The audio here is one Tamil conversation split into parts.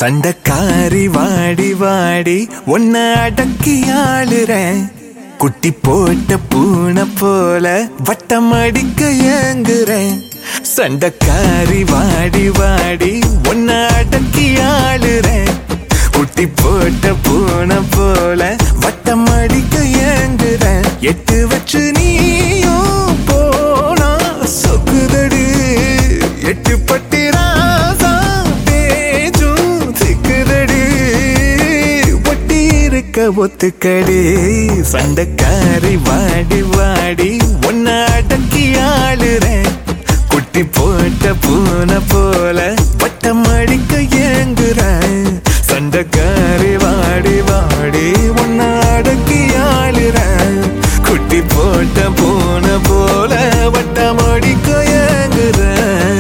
சண்டக்காரி வாடி வாடி உன்னை அடக்கி ஆளுறேன் குட்டி போட்ட பூனை போல வட்டம் அடிக்க ஏங்குறேன் சண்டக்காரி வாடி வாடி உன்னை அடக்கி ஆளுறேன் குட்டி போட்ட பூனை போல வட்டம் அடிக்க ஏங்குறேன் எட்டு வச்சு நீயும் போனா சொக்குதடி எட்டு பட்டி ராசா தேஜும் திக்குதடி ஒட்டி இருக்க ஒத்துக்கடி சண்டக்காரி வாடி வாடி உன்னை அடக்கி ஆளுறேன் குட்டி போட்ட பூனை போல வட்டம் அடிக்க ஏங்குறேன் சண்டக்காரி வாடி வாடி உன்னை அடக்கி ஆளுறேன் குட்டி போட்ட பூனை போல வட்டம் அடிக்க ஏங்குறேன்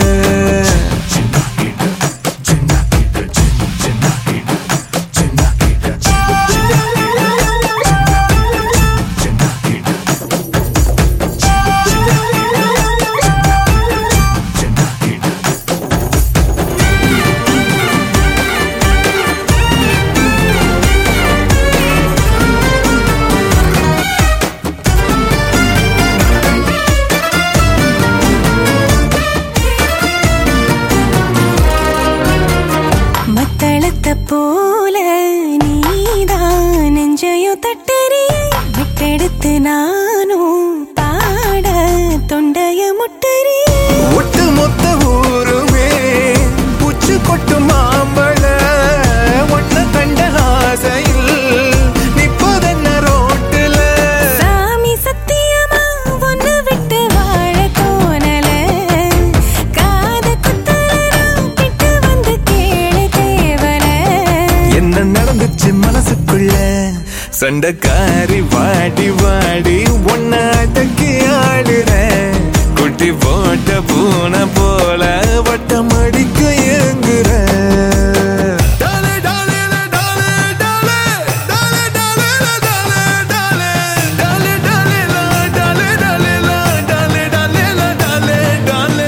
மத்தளத்த போல நீதான் நெஞ்சையும் தட்டறி விட்டெடுத்து நானும் பாட தொண்டைய முட்டறி ஒட்டு மொத்த ஊருமே உச்சு கொட்டு மாம்பழ ஒன்ன கண்ட ஆசையில் நிப்பதென்ன ரோட்டுல சாமி சத்தியமா ஒன்னு விட்டு வாழ தோணல காத குத்தலாம் கிட்ட வந்து கேளு தேவல என்ன நடந்துச்சு மனசுக்குள்ள சண்டைக்காரி வாடி வாடி ஒன்ன அடக்கி ஆடுற குட்டி போட்ட பூனை போல வட்டம் அடிக்க ஏங்குற டாலே, டாலே, டாலே, டாலே, டாலே, டாலே, டாலே, டாலே, டாலே, டாலே, டாலே, டாலே, டாலே, டாலே, டாலே.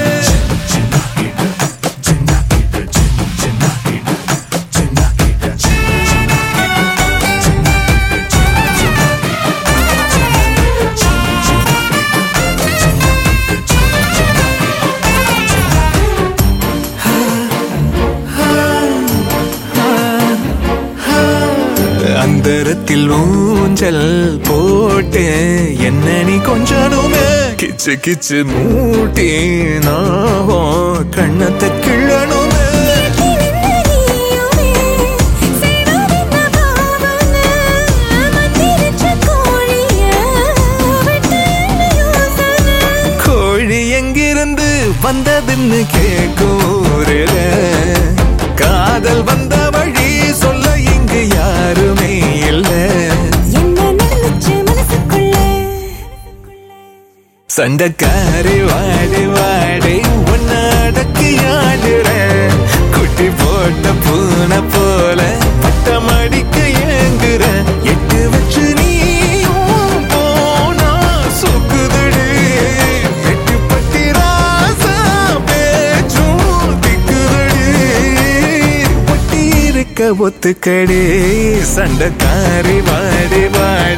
அந்தரத்தில் ஊஞ்சல் போட்டு என்ன நீ கொஞ்சனுமே கிச்சு கிச்சு மூட்டி நாகம் கண்ணத்தை கிள்ளணுமே கோழி எங்கிருந்து வந்ததுன்னு கேக்கூருல காதல் வந்த வழி சொல்ல இங்கு யாருமே இல்லை சண்டைக்காரி வாடி வாடி உன்னை அடக்கி ஆடுற குட்டி போட்ட பூனை போல பட்டம் அடிக்க ஏங்குற எட்டு வச்சு நீ போனா சுக்குதடி எட்டு பட்டி ராசா பேச்சும் திக்குதடி ஒட்டி இருக்க ஒத்துக்கடி சண்டைக்காரி வாடி வாடி